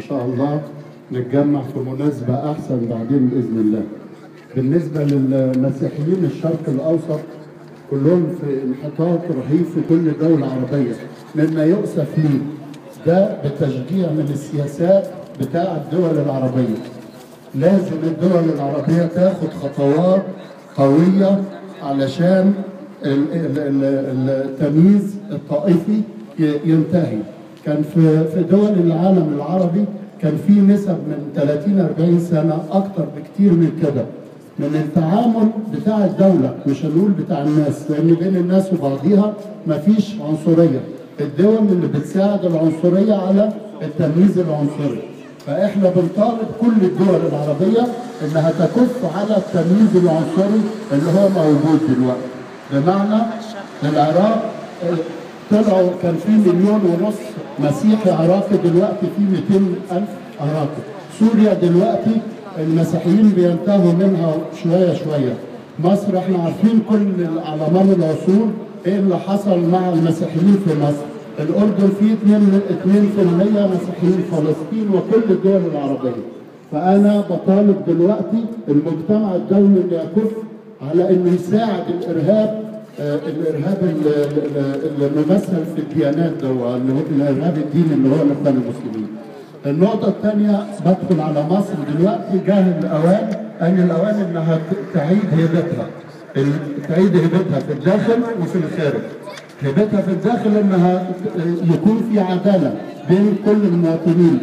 شاء الله نتجمع في مناسبة أحسن بعدين بإذن الله. بالنسبة للمسيحيين الشرق الأوسط كلهم في انحطاط رهيب في كل دولة عربية مما يؤسف ليه ده بتشجيع من السياسات بتاع الدول العربية لازم الدول العربية تاخد خطوات قوية علشان ال- ال- ال- التمييز الطائفي ي- ينتهي كان في في دول العالم العربي كان في نسب من 30 40 سنة أكتر بكتير من كده من التعامل بتاع الدولة مش هنقول بتاع الناس لأن بين الناس وبعضيها مفيش عنصرية الدول اللي بتساعد العنصرية على التمييز العنصري فإحنا بنطالب كل الدول العربية إنها تكف على التمييز العنصري اللي هو موجود دلوقتي بمعنى العراق آه، طلعوا كان في مليون ونص مسيحي عراقي دلوقتي في 200 ألف عراقي سوريا دلوقتي المسيحيين بينتهوا منها شويه شويه مصر احنا عارفين كل على مر العصور ايه اللي حصل مع المسيحيين في مصر الاردن فيه 2 2% مسيحيين فلسطين وكل الدول العربيه فانا بطالب دلوقتي المجتمع الدولي اللي يكف على انه يساعد الارهاب آه، الارهاب ال- ال- ال- الممثل في الديانات ده اللي هو الارهاب الديني اللي هو الاخوان المسلمين. النقطة الثانية بدخل على مصر دلوقتي جاه الأوان أن الأوان إنها ت- تعيد هيبتها ال- تعيد هيبتها في الداخل وفي الخارج هيبتها في الداخل إنها ت- يكون في عدالة بين كل المواطنين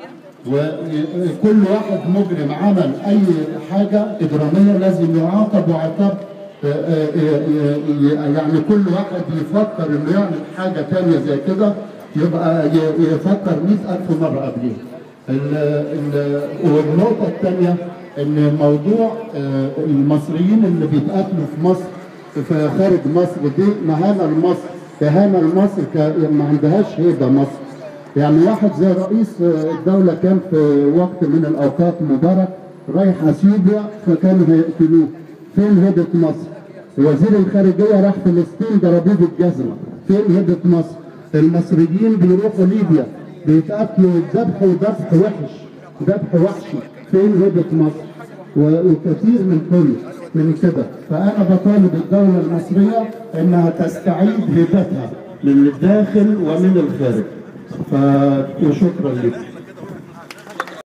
وكل واحد مجرم عمل أي حاجة إجرامية لازم يعاقب وعقاب آه، آه، آه، آه، يعني كل واحد يفكر إنه يعمل حاجة تانية زي كده يبقى ي- يفكر مئة ألف مرة قبليها. ال- ال- والنقطة الثانية إن موضوع آه، المصريين اللي بيتقاتلوا في مصر في خارج مصر دي مهانة لمصر إهانة لمصر ك- ما عندهاش هيبة مصر. يعني واحد زي رئيس الدولة كان في وقت من الأوقات مبارك رايح أثيوبيا فكانوا هيقتلوه. فين هيبة مصر؟ وزير الخارجية راح فلسطين ضربوه بالجزمة. فين هيبة مصر؟ المصريين بيروحوا ليبيا بيتقتلوا ذبح وذبح وحش ذبح وحشي فين هيبة مصر؟ و- وكثير من كل من كده فأنا بطالب الدولة المصرية إنها تستعيد هيبتها من الداخل ومن الخارج فشكرا لكم